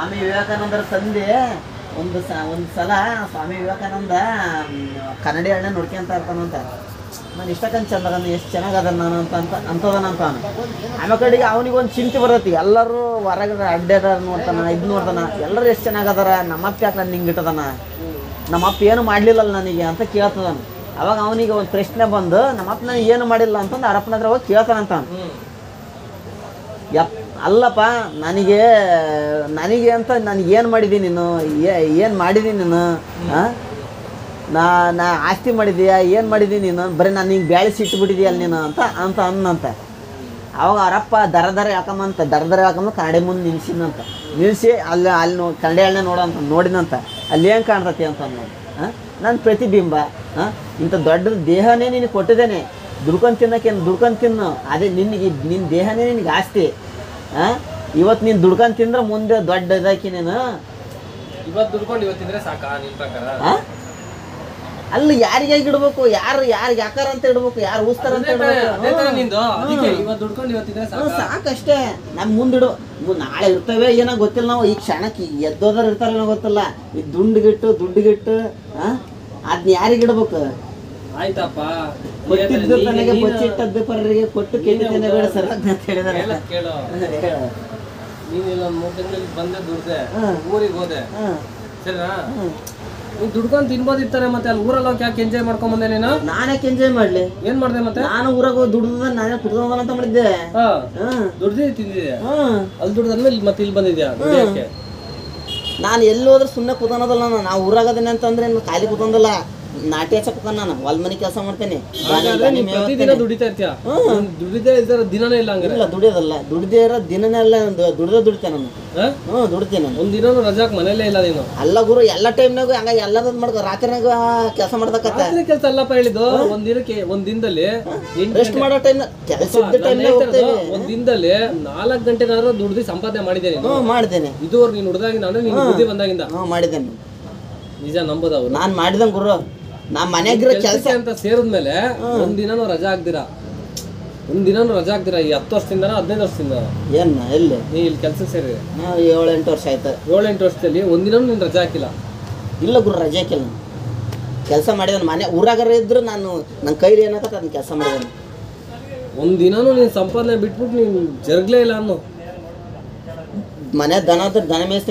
ಸ್ವಾಮಿ ವಿವೇಕಾನಂದರ ತಂದೆ ಒಂದು ಸ ಒಂದು ಸಲ ಸ್ವಾಮಿ ವಿವೇಕಾನಂದ ಮ್, ಕನ್ನಡಿ ಹಳ್ಳ ನೋಡ್ಕೊಂತ ಇರ್ತಾನಂತ ನಾನು ಇಷ್ಟಕ್ಕಂತ ಚಂದ ಎಷ್ಟು ಚೆನ್ನಾಗದ ನಾನು ಅಂತ ಅಂತ ಅಂತದನಂತ ಅವನು ಆಮೇಲೆ ಕಡೆಗೆ ಅವನಿಗೆ ಒಂದು ಚಿಂತೆ ಬರ್ತೈತಿ ಎಲ್ಲರೂ ಹೊರಗಡೆ ಅಡ್ಡಾಡ ನೋಡ್ತಾನ ಇದು ನೋಡ್ತಾನ ಎಲ್ಲರೂ ಎಷ್ಟು ಚೆನ್ನಾಗದಾರ ನಮ್ಮಪ್ಪ ಯಾಕೆ ನಾನು ಹಿಂಗೆ ಇಟ್ಟದನ ನಮ್ಮಪ್ಪ ಏನು ಮಾಡಲಿಲ್ಲಲ್ಲ ನನಗೆ ಅಂತ ಕೇಳ್ತದನ ಅವಾಗ ಅವನಿಗೆ ಒಂದು ಪ್ರಶ್ನೆ ಬಂದು ನಮ್ಮಪ್ಪ ನನಗೆ ಏನು ಮಾಡಿಲ್ಲ ಅಂತಂದು ಅರಪ್ಪನ ಹತ್ರ ಹೋಗಿ ಕೇಳ್ತಾನಂತ ಅವ್ನು. ಹ್ಮ್ ಯಪ್ ಅಲ್ಲಪ್ಪ ನನಗೆ ನನಗೆ ಅಂತ ನನಗೆ ಏನು ಮಾಡಿದ್ದೀನಿ ನೀನು ಏನು ಮಾಡಿದ್ದೀನಿ ನೀನು ಆ? ನಾ ನಾ ಆಸ್ತಿ ಮಾಡಿದೀಯಾ ಏನು ಮಾಡಿದ್ದೀನಿ ನೀನು ಬರೀ ನಾನು ಹಿಂಗೆ ಬ್ಯಾಳಿ ಸಿಟ್ಬಿಟ್ಟಿದೀಯಲ್ಲ ನೀನು ಅಂತ ಅಂತ ಅನ್ನಂತ ಅವಾಗ ಅವರಪ್ಪ ದರ ದರ ಯಾಕಂಬಂತ ದರ ದರ ಯಾಕಂಬ ಕನ್ನಡಿ ಮುಂದೆ ನಿಲ್ಸಿನಂತ ನಿಲ್ಲಿಸಿ ಅಲ್ಲಿ ಅಲ್ಲಿ ನೋ ಕನ್ನಡಿ ಹಳ್ಳಿ ನೋಡಂತ ನೋಡಿನಂತ ಅಲ್ಲಿ ಏನು ಕಾಣ್ತತಿ ಅಂತ ಅನ್ನೋದು ನನ್ನ ಪ್ರತಿಬಿಂಬ ಆ? ಇಂಥ ದೊಡ್ಡ ದೇಹನೇ ನಿನಗೆ ಕೊಟ್ಟಿದ್ದೇನೆ ದುಡ್ಕೊಂಡು ತಿನ್ನಕ್ಕೆ ದುಡ್ಕೊಂಡು ತಿನ್ನು ಅದೇ ನಿನಗೆ ನಿನ್ನ ದೇಹನೇ ನಿನಗೆ ಆಸ್ತಿ ಆ? ಇವತ್ತು ನೀನು ದುಡ್ಕೊಂಡು ತಿಂದ್ರೆ ಮುಂದೆ ದೊಡ್ಡ ಇದಾಕಿ ನೀನು ಇವತ್ತು ದುಡ್ಕೊಂಡು ಇವತ್ತಿದ್ರೆ ಸಾಕಾ ನಿನ್ ಪ್ರಕಾರ ಆ? ಅಲ್ಲಿ ಯಾರಿಗೆ ಇಡ್ಬೇಕು ಯಾರು ಯಾರಿಗೆ ಯಾಕಾರ ಅಂತ ಇಡ್ಬೇಕು ಯಾರು ಊಸ್ತಾರ ಅಂತ ಅದೇ ತಾನೇ, ಇಡ್ಬೇಕು ಅದೇ ತಾನೇ ನಿಂದು ಅದಕ್ಕೆ ಹ್ಮ್. ಇವತ್ತು ದುಡ್ಕೊಂಡು ಇವತ್ತಿದ್ರೆ ಹ್ಞೂ, ಸಾಕಾ ಸಾಕಷ್ಟೇ ನಮ್ಮ ಮುಂದಿಡು ಇವು ನಾಳೆ ಇರ್ತವೆ ಏನೋ ಗೊತ್ತಿಲ್ಲ ನಾವು ಈ ಕ್ಷಣಕ್ಕೆ ಎದ್ದೋದ್ರ ಇರ್ತಾರೇನೋ ಗೊತ್ತಿಲ್ಲ ಈ ದುಂಡ್ಗಿಟ್ಟು ದುಡ್ಡುಗಿಟ್ಟು ಅದನ್ನ ಯಾರಿಗೆ ಇಡ್ಬೇಕು ಆಯ್ತಪ್ಪ ಕೊಟ್ಟಿದ್ದು ನೀನು- ತನಗೆ ನೀನು- ಬಚ್ಚಿಟ್ಟದ್ದು ಪರರಿಗೆ ಕೊಟ್ಟು ಕೆಟ್ಟಿದ್ದೇನೆ ಬೇಡ ಸರ್ ಅಂತ ಹೇಳಿದಾರೆ ಎಲ್ಲ ಕೇಳು ಹೇಳು. ನೀನ್ ಇಲ್ಲೊಂದ್ ಮೂರ್ ತಿಂಗಳು ಬಂದೆ ದುಡ್ದೆ ಹ್ಮ್. ಊರಿಗೆ ಹೋದೆ ಹ್ಮ್, ಸರಿನಾ ಹ್ಮ್. ನೀನ್ ದುಡ್ಕೊಂಡ್ ತಿನ್ಬೋದಿರ್ತಾರೆ ಮತ್ತೆ ಅಲ್ಲಿ ಊರಲ್ಲಿ ಹೋಗಿ ಯಾಕೆ ಎಂಜಾಯ್ ಮಾಡ್ಕೊಂಡ್ ಬಂದೆ ನೀನು ನಾನ್ಯಾಕೆ ಎಂಜಾಯ್ ಮಾಡ್ಲಿ ಏನ್ ಮಾಡ್ದೆ ಮತ್ತೆ ನಾನು ಊರಾಗ ಹೋಗಿ ದುಡ್ದ ನಾನೇ ಕುತ್ಕೊಂಡ್ ಅಂತ ಮಾಡಿದ್ದೆ ಹಾ ಹ್ಮ್ ದುಡ್ದಿ ತಿಂದಿದ್ಯಾ ಹ್ಮ್ ಅಲ್ಲಿ ದುಡ್ದಾದ್ಮೇಲೆ ಇಲ್ಲಿ ಮತ್ತೆ ಇಲ್ಲಿ ಬಂದಿದ್ಯಾ ದುಡಿಯಕ್ಕೆ ನಾನು ಎಲ್ಲಿ ಹೋದ್ರೆ ಸುಮ್ಮನೆ ಕೂತಾನದಲ್ಲ ನಾನು ನಾವು ಊರಾಗದೇನೆ ಅಂತಂದ್ರೆ ಏನು ಖಾಲಿ ಕೂತಂದಲ್ಲ ನಾಟಿ ಹಚ್ಚ ಕೂತಾನ ನಾನು ಹೊಲ ಮನೆ ಕೆಲಸ ಮಾಡ್ತೇನೆ ಹಾಗಾದ್ರೆ ನೀನ್ ಪ್ರತಿದಿನ ದುಡಿತಾ ಇರ್ತೀಯ ಹ್ಮ್. ದುಡಿದೇ ಇಲ್ದಿರೋ ದಿನನೇ ಇಲ್ಲ ಹಂಗಾರೆ ಇಲ್ಲ ದುಡಿಯೋದಲ್ಲ ದುಡ್ದೇ ಇರೋ ದಿನನೇ ಅಲ್ಲ ದುಡ್ದೇ ದುಡಿತೇನೆ ನಾನು ಹಾ? ಹ್ಞೂ ದುಡಿತೇನೆ ನಾನು ಒಂದ್ ದಿನನೂ ರಜಾಕ್ ಮನೇಲೇ ಇಲ್ಲ ನೀನು ಅಲ್ಲ ಗುರು ಎಲ್ಲ ಟೈಮ್ನಾಗ ಹಂಗ ಎಲ್ಲದ ಮಾಡ್ಕೊ ರಾತ್ರಿನಾಗ ಕೆಲಸ ಮಾಡ್ದಕತ್ತ ರಾತ್ರಿ ಕೆಲ್ಸ ಅಲ್ಲಪ್ಪ ಹೇಳಿದ್ದು ಒಂದ್ ದಿನಕ್ಕೆ ಒಂದ್ ದಿನದಲ್ಲಿ ಎಂಟ್ ರೆಸ್ಟ್ ಮಾಡೋ ಟೈಮ್ ಕೆಲಸ ಇದ್ದ ನಾನ್ ಟೈಮ್ನಾಗ ಹೇಳ್ತಾ ಇರೋದು, ಹೋಗ್ತೇವೆ ಒಂದ್ ದಿನದಲ್ಲಿ ನಾಲ್ಕ್ ಗಂಟೆನಾದ್ರೂ ದುಡ್ದು ಸಂಪಾದನೆ ಮಾಡಿದ್ದೇನೆ ಹ್ಞೂ ಮಾಡ್ತೇನೆ ಇದುವರೆಗೆ ನೀನು ಹುಡ್ದಾಗಿಂದ ಅಂದ್ರೆ ನೀನು ಬುದ್ಧಿ ಬಂದಾಗಿಂದ ಹ್ಞೂ ಮಾಡಿದ್ದೇನೆ ನಿಜ ನಂಬೋದು ಅವ್ರು ನಾನು ಮಾಡಿದಂಗೆ ಗುರು ನಾ ಮನೆಯಾಗಿರೋ ಕೆಲಸ ಕೆಲ್ಸಕ್ಕೆ ಅಂತ ಸೇರಿದ್ಮೇಲೆ ಒಂದ್ ದಿನನೂ ರಜಾ ಆಗ್ದಿರಾ ಒಂದ್ ದಿನನೂ ರಜಾ ಆಗ್ದಿರಾ ಈ ಹತ್ತು ವರ್ಷದಿಂದ ಹದಿನೈದು ವರ್ಷದಿಂದ ಏನು ಎಲ್ಲಿ ನೀ ಇಲ್ಲಿ ಕೆಲ್ಸಕ್ಕೆ ಸೇರಿ ಹಾ, ಏಳು ಎಂಟು ವರ್ಷ ಆಯ್ತು ಏಳೆಂಟು ವರ್ಷದಲ್ಲಿ ಒಂದ್ ದಿನನೂ ನೀನು ರಜಾ ಹಾಕಿಲ್ಲ ಇಲ್ಲ ಗುರು ರಜೆ ಹಾಕಿಲ್ಲ ಕೆಲಸ ಮಾಡಿದಾನೆ ಮನೆ ಊರಾಗರ ಇದ್ರು ನಾನು ನನ್ನ ಕೈಲಿ ಏನಾಗತ್ತೆ ಅದನ್ನ ಕೆಲಸ ಮಾಡಿದಾನೆ ಒಂದ್ ದಿನನೂ ನೀನ್ ಸಂಪಾದನೆ ಬಿಟ್ಬಿಟ್ಟು ನೀನ್ ಜರ್ಗ್ಲೇ ಇಲ್ಲ ಅನ್ನೋ ಮನೆ ದನ ದನ ಮೇಯಿಸ್ತೀನಿ